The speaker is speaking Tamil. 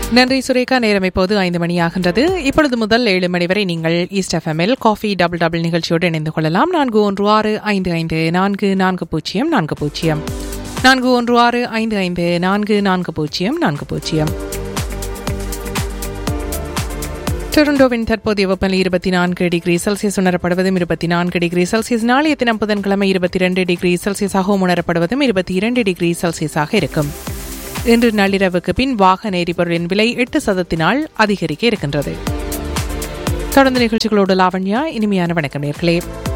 நன்றி சுரேகா நேரம் இப்போது ஐந்து மணி ஆகின்றது இப்பொழுது முதல் ஏழு மணி வரை நீங்கள் ஈஸ்ட் எஃப்எம்எல் காஃபி டபுள் டபுள் நிகழ்ச்சியோடு இணைந்து கொள்ளலாம் நான்கு ஒன்று ஆறு ஐந்து ஐந்து நான்கு நான்கு பூஜ்ஜியம் நான்கு பூஜ்ஜியம் நான்கு ஒன்று ஆறு ஐந்து ஐந்து நான்கு நான்கு பூஜ்ஜியம் நான்கு பூஜ்ஜியம் டொரண்டோவின் தற்போதைய வெப்பநிலை இருபத்தி நான்கு டிகிரி செல்சியஸ் உணரப்படுவதும் இருபத்தி நான்கு டிகிரி செல்சியஸ் நாளைய தினம் புதன்கிழமை இருபத்தி ரெண்டு டிகிரி செல்சியஸாகவும் உணரப்படுவதும் இருபத்தி இரண்டு டிகிரி செல்சியஸாக இருக்கும் இன்று நள்ளிரவுக்கு பின் வாகன எரிபொருளின் விலை எட்டு சதத்தினால் அதிகரிக்க இருக்கின்றது தொடர்ந்து நிகழ்ச்சிகளோடு லாவண்யா இனிமையான வணக்கம் நேர்களே